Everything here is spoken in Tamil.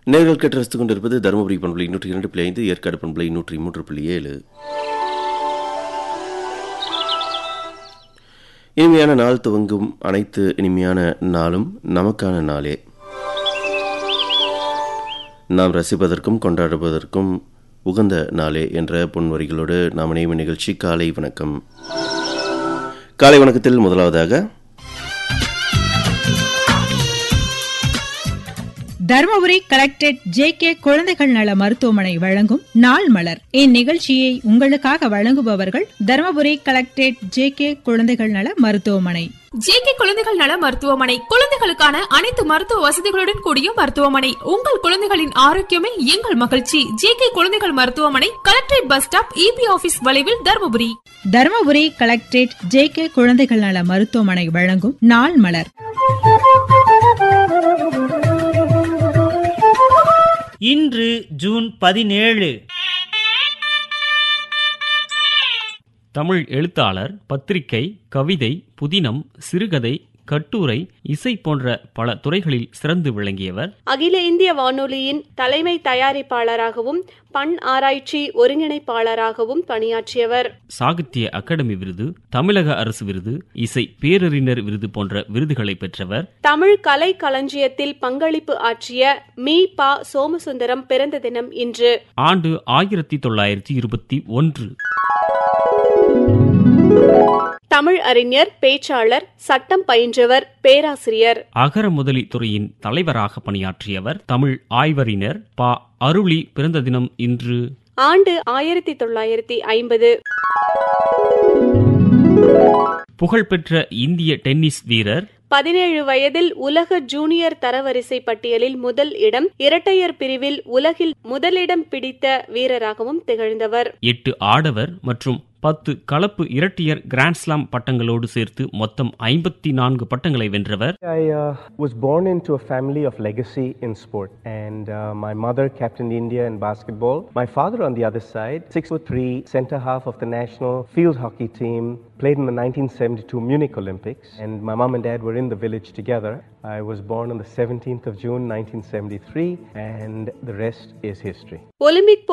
நேர்கள் கேட்டு ரசித்துக் கொண்டிருப்பது தருமபுரி பண்பலை நூற்றி இரண்டு புள்ளி ஐந்து ஏற்காடு பண்பலை நூற்றி மூன்று புள்ளி ஏழு இனிமையான நாள் துவங்கும் அனைத்து இனிமையான நாளும் நமக்கான நாளே நாம் ரசிப்பதற்கும் கொண்டாடுவதற்கும் உகந்த நாளே என்ற பொன்வரிகளோடு நாம் இணையும் நிகழ்ச்சி காலை வணக்கம் காலை வணக்கத்தில் முதலாவதாக தருமபுரி கலெக்டரேட் ஜே கே குழந்தைகள் நல மருத்துவமனை வழங்கும் நாள் மலர் இந்நிகழ்ச்சியை உங்களுக்காக வழங்குபவர்கள் தருமபுரி கலெக்டரேட் ஜே கே குழந்தைகள் நல மருத்துவமனை ஜேகே குழந்தைகள் நல மருத்துவமனை குழந்தைகளுக்கான அனைத்து மருத்துவ வசதிகளுடன் கூடிய மருத்துவமனை உங்கள் குழந்தைகளின் ஆரோக்கியமே எங்கள் மகிழ்ச்சி ஜேகே குழந்தைகள் மருத்துவமனை collectorate bus stop EB office வளைவில் Dharmapuri Dharmapuri collectorate J K குழந்தைகள் நல மருத்துவமனை வழங்கும் நாள் மலர் இன்று ஜூன் பதினேழு தமிழ் எழுத்தாளர் பத்திரிகை கவிதை புதினம் சிறுகதை கட்டுரை இசை போன்ற பல துறைகளில் சிறந்து விளங்கியவர் அகில இந்திய வானொலியின் தலைமை தயாரிப்பாளராகவும் பண் ஆராய்ச்சி ஒருங்கிணைப்பாளராகவும் பணியாற்றியவர் சாகித்ய அகாடமி விருது தமிழக அரசு விருது இசை பேரறிஞர் விருது போன்ற விருதுகளை பெற்றவர் தமிழ் கலை களஞ்சியத்தில் பங்களிப்பு ஆற்றிய மீ பா சோமசுந்தரம் பிறந்த தினம் இன்று ஆண்டு ஆயிரத்தி தொள்ளாயிரத்தி இருபத்தி ஒன்று தமிழ் அறிஞர் பேச்சாளர் சட்டம் பயின்றவர் பேராசிரியர் அகர முதலி துறையின் தலைவராக பணியாற்றியவர் தமிழ் ஆய்வறிஞர் பா அருளி பிறந்த தினம் இன்று ஆண்டு ஆயிரத்தி தொள்ளாயிரத்தி ஐம்பது புகழ்பெற்ற இந்திய டென்னிஸ் வீரர் பதினேழு வயதில் உலக ஜூனியர் தரவரிசை பட்டியலில் முதல் இடம் இரட்டையர் பிரிவில் உலகில் முதலிடம் பிடித்த வீரராகவும் திகழ்ந்தவர் எட்டு ஆடவர் மற்றும் பத்து கலப்பு இரட்டையர் கிராண்ட்ஸ்லாம் பட்டங்களோடு சேர்த்து மொத்தம் ஐம்பத்தி நான்கு பட்டங்களை வென்றவர் I uh, was born into a family of legacy in sport, and uh, my mother captained India in basketball. My father, on the other side, six foot three, center half of the national field hockey team, played in the 1972 Munich Olympics, and my mom and dad were in the village together. I was born on the 17th of June 1973, and the rest is history. Olympic